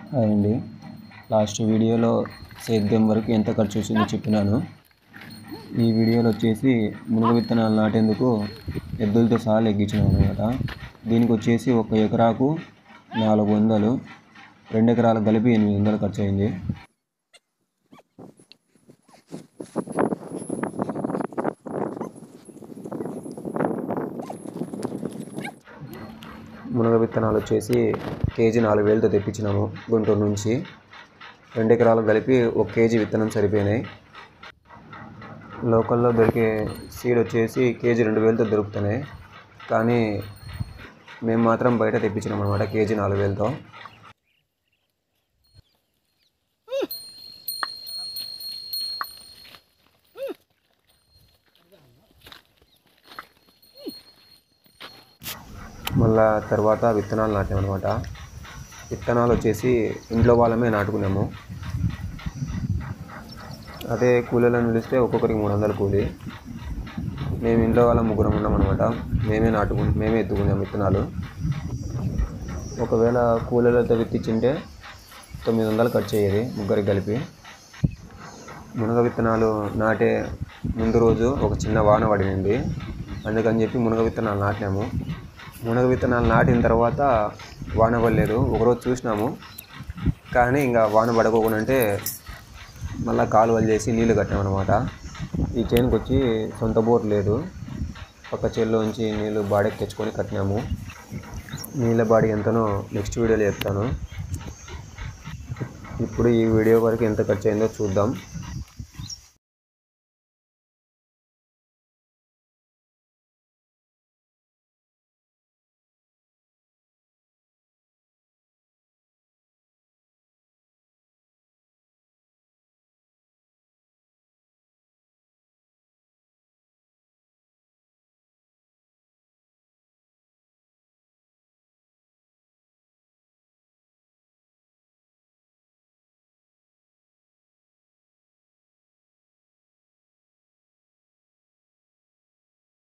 hi అండి last వీడియోలో సేద్యం వరకు ఎంత ఖర్చు వచ్చిందో చెప్పినాను ఈ వీడియోలో వచ్చేసి మునగ విత్తనాలు నాటేందుకు ఎద్దులతో సహా లెగ్గించినాను అనమాట దీనికి వచ్చేసి ఒక ఎకరాకు నాలుగు వందలు రెండు ఎకరాలకు కలిపి ఎనిమిది వందలు ఖర్చు అయింది మునగ విత్తనాలు వచ్చేసి కేజీ నాలుగు వేలతో తెప్పించినాము గుంటూరు నుంచి రెండు ఎకరాలకు కలిపి ఒక కేజీ విత్తనం సరిపోయినాయి లోకల్లో దొరికే సీడ్ వచ్చేసి కేజీ రెండు వేలతో దొరుకుతున్నాయి కానీ మేము మాత్రం బయట తెప్పించినాం అనమాట కేజీ నాలుగు వేలతో మళ్ళా తర్వాత విత్తనాలు నాటామన్నమాట విత్తనాలు వచ్చేసి ఇంట్లో వాళ్ళమే నాటుకున్నాము అదే కూలీలను పిలిస్తే ఒక్కొక్కరికి మూడు వందల కూలి మేము ఇంట్లో వాళ్ళ ముగ్గురం ఉన్నాం అనమాట మేమే నాటుకు మేమే ఎత్తుకున్నాం విత్తనాలు ఒకవేళ కూలీలతో విత్తించింటే తొమ్మిది వందలు ఖర్చు అయ్యేది ముగ్గురికి కలిపి మునగ విత్తనాలు నాటే ముందు రోజు ఒక చిన్న వాన పడింది అందుకని చెప్పి మునగ విత్తనాలు నాటినాము మునగ విత్తనాలు నాటిన తర్వాత వాన పడలేదు ఒకరోజు చూసినాము కానీ ఇంకా వాన పడకోకుండా అంటే మళ్ళీ కాలువలు చేసి నీళ్లు కట్టామన్నమాట ఈ చేనుకి వచ్చి సొంత బోర్ లేదు పక్క చేనులోంచి నీళ్ళు బాడీకి తెచ్చుకొని కట్టినాము నీళ్ళ బాడీ ఎంతనో నెక్స్ట్ వీడియోలో చెప్తాను ఇప్పుడు ఈ వీడియో వరకు ఎంత ఖర్చు అయిందో చూద్దాం